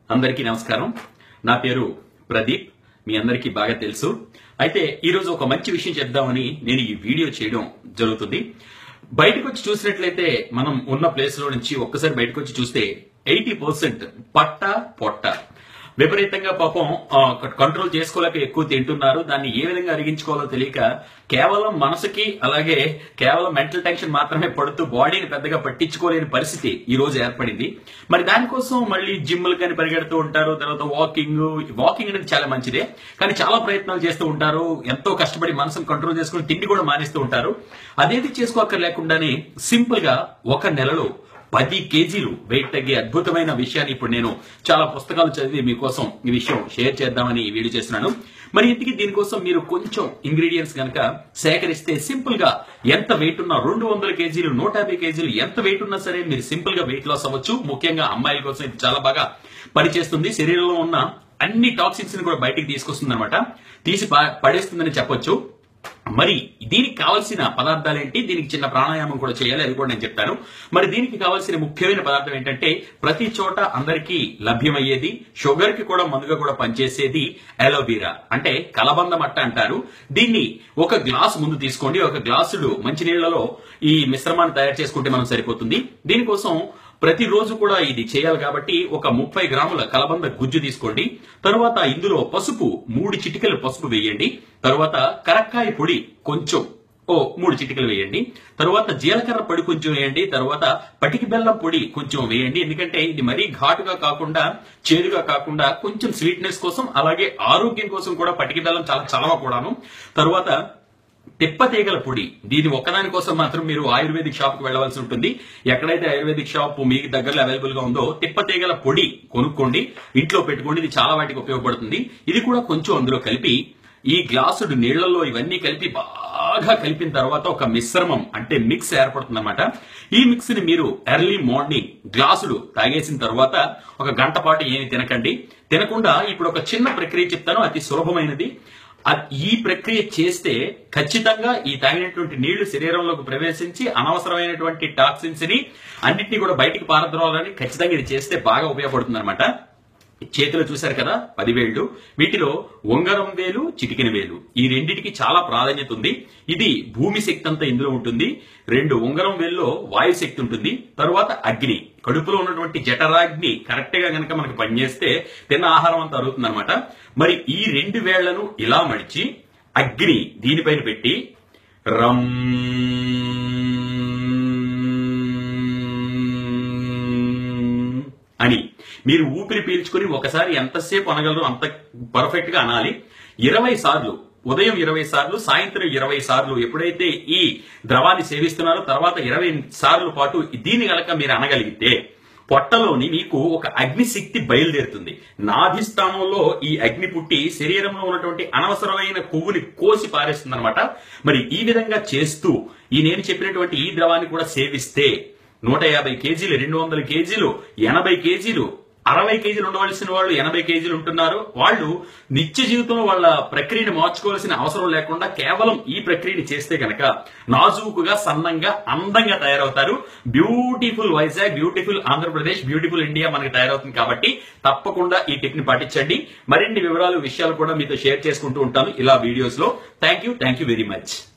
అందరికీ నమస్కారం నా పేరు ప్రదీప్ మీ అందరికీ బాగా తెలుసు అయితే ఈరోజు ఒక మంచి విషయం చెప్దామని నేను ఈ వీడియో చేయడం జరుగుతుంది బయటకు వచ్చి చూసినట్లయితే మనం ఉన్న ప్లేస్ లో నుంచి ఒక్కసారి బయటకు వచ్చి చూస్తే ఎయిటీ పర్సెంట్ పట్ట పొట్ట విపరీతంగా పాపం ఆ, కంట్రోల్ చేసుకోలేక ఎక్కువ తింటున్నారు దాన్ని ఏ విధంగా అరిగించుకోవాలో తెలియక కేవలం మనసుకి అలాగే కేవలం మెంటల్ టెన్షన్ మాత్రమే పడుతూ బాడీని పెద్దగా పట్టించుకోలేని పరిస్థితి ఈ రోజు ఏర్పడింది మరి దానికోసం మళ్ళీ జిమ్లు కానీ పరిగెడుతూ ఉంటారు తర్వాత వాకింగ్ వాకింగ్ అనేది చాలా మంచిదే కానీ చాలా ప్రయత్నాలు చేస్తూ ఉంటారు ఎంతో కష్టపడి మనసును కంట్రోల్ చేసుకుని తిండి కూడా మానేస్తూ ఉంటారు అదేది చేసుకోక్కర్లేకుండానే సింపుల్ గా ఒక నెలలో పది కేజీలు వెయిట్ తగ్గే అద్భుతమైన విషయాన్ని ఇప్పుడు నేను చాలా పుస్తకాలు చదివి మీకోసం ఈ విషయం షేర్ చేద్దామని ఈ వీడియో చేస్తున్నాను మరి ఇంతకీ దీనికోసం మీరు కొంచెం ఇంగ్రీడియంట్స్ కనుక సేకరిస్తే సింపుల్ గా ఎంత వెయిట్ ఉన్నా రెండు వందల కేజీలు నూట యాభై కేజీలు ఎంత వెయిట్ ఉన్నా సరే మీరు సింపుల్ గా వెయిట్ లాస్ అవ్వచ్చు ముఖ్యంగా అమ్మాయిల కోసం ఇది చాలా బాగా పనిచేస్తుంది శరీరంలో ఉన్న అన్ని టాక్సిన్స్ ని కూడా బయటికి తీసుకొస్తుంది అనమాట తీసి ప- పడేస్తుందని చెప్పొచ్చు మరి దీనికి కావాల్సిన పదార్థాలు ఏంటి దీనికి చిన్న ప్రాణాయామం కూడా చేయాలి అది కూడా నేను చెప్తాను మరి దీనికి కావాల్సిన ముఖ్యమైన పదార్థం ఏంటంటే ప్రతి చోట అందరికీ లభ్యమయ్యేది షుగర్ కి కూడా మందుగా కూడా పనిచేసేది అలోవీరా అంటే కలబంద మట్ట అంటారు దీన్ని ఒక గ్లాస్ ముందు తీసుకోండి ఒక గ్లాసుడు మంచినీళ్లలో ఈ మిశ్రమాన్ని తయారు చేసుకుంటే మనం సరిపోతుంది దీనికోసం ప్రతిరోజు కూడా ఇది చేయాలి కాబట్టి ఒక ముప్పై గ్రాముల కలబంద గుజ్జు తీసుకోండి తరువాత ఇందులో పసుపు మూడు చిటికెలు పసుపు వేయండి తరువాత కరక్కాయ పొడి కొంచెం ఓ మూడు చిటికలు వేయండి తరువాత జీలకర్ర పొడి కొంచెం వేయండి తరువాత పటికి బెల్లం పొడి కొంచెం వేయండి ఎందుకంటే ఇది మరీ ఘాటుగా కాకుండా చేదుగా కాకుండా కొంచెం స్వీట్నెస్ కోసం అలాగే ఆరోగ్యం కోసం కూడా పటికి బెల్లం చాలా చలవ కూడాను తరువాత తిప్పతీగల పొడి దీని ఒక్కదాని కోసం మాత్రం మీరు ఆయుర్వేదిక్ షాప్ కు వెళ్ళవలసి ఉంటుంది ఎక్కడైతే ఆయుర్వేదిక్ షాప్ మీకు దగ్గరలో అవైలబుల్ గా ఉందో తిప్పతీగల పొడి కొనుక్కోండి ఇంట్లో పెట్టుకోండి ఇది చాలా వాటికి ఉపయోగపడుతుంది ఇది కూడా కొంచెం అందులో కలిపి ఈ గ్లాసుడు నీళ్లలో ఇవన్నీ కలిపి బాగా కలిపిన తర్వాత ఒక మిశ్రమం అంటే మిక్స్ ఏర్పడుతుంది అనమాట ఈ మిక్స్ ని మీరు ఎర్లీ మార్నింగ్ గ్లాసులు తాగేసిన తర్వాత ఒక గంట పాటు ఏమి తినకండి తినకుండా ఇప్పుడు ఒక చిన్న ప్రక్రియ చెప్తాను అతి సులభమైనది అ- ఈ ప్రక్రియ చేస్తే ఖచ్చితంగా ఈ తాగినటువంటి నీళ్లు శరీరంలోకి ప్రవేశించి అనవసరమైనటువంటి టాక్సిన్స్ ని అన్నింటినీ కూడా బయటికి పారద్రోవాలని ఖచ్చితంగా ఇది చేస్తే బాగా ఉపయోగపడుతుంది అనమాట చేతిలో చూశారు కదా పదివేళ్లు వీటిలో ఉంగరం వేలు చిటికిన వేలు ఈ రెండిటికి చాలా ప్రాధాన్యత ఉంది ఇది భూమి శక్తి అంతా ఇందులో ఉంటుంది రెండు ఉంగరం వేల్లో వాయు శక్తి ఉంటుంది తరువాత అగ్ని కడుపులో ఉన్నటువంటి జఠరాగ్ని కరెక్ట్ గా గనక మనకు పనిచేస్తే తిన్న ఆహారం అంతా అరుగుతుంది అనమాట మరి ఈ రెండు వేళ్లను ఇలా మడిచి అగ్ని దీనిపైన పెట్టి రమ్ అని మీరు ఊపిరి పీల్చుకుని ఒకసారి ఎంతసేపు అనగలరు అంత పర్ఫెక్ట్ గా అనాలి ఇరవై సార్లు ఉదయం ఇరవై సార్లు సాయంత్రం ఇరవై సార్లు ఎప్పుడైతే ఈ ద్రవాన్ని సేవిస్తున్నారో తర్వాత ఇరవై సార్లు పాటు దీని గనక మీరు అనగలిగితే పొట్టలోని మీకు ఒక అగ్నిశక్తి బయలుదేరుతుంది నాభిస్థానంలో ఈ అగ్ని పుట్టి శరీరంలో ఉన్నటువంటి అనవసరమైన కొవ్వుని కోసి పారేస్తుంది అనమాట మరి ఈ విధంగా చేస్తూ ఈ నేను చెప్పినటువంటి ఈ ద్రవాన్ని కూడా సేవిస్తే నూట యాభై కేజీలు రెండు వందల కేజీలు ఎనభై కేజీలు అరవై కేజీలు ఉండవలసిన వాళ్ళు ఎనభై కేజీలు ఉంటున్నారు వాళ్ళు నిత్య జీవితంలో వాళ్ళ ప్రక్రియను మార్చుకోవాల్సిన అవసరం లేకుండా కేవలం ఈ ప్రక్రియని చేస్తే గనక నాజూకుగా సన్నంగా అందంగా తయారవుతారు beautiful Vizag beautiful Andhra Pradesh beautiful India మనకి తయారవుతుంది కాబట్టి తప్పకుండా ఈ టిప్ ని పాటించండి మరిన్ని వివరాలు విషయాలు కూడా మీతో షేర్ చేసుకుంటూ ఉంటాను ఇలా వీడియోస్ లో thank you thank you very much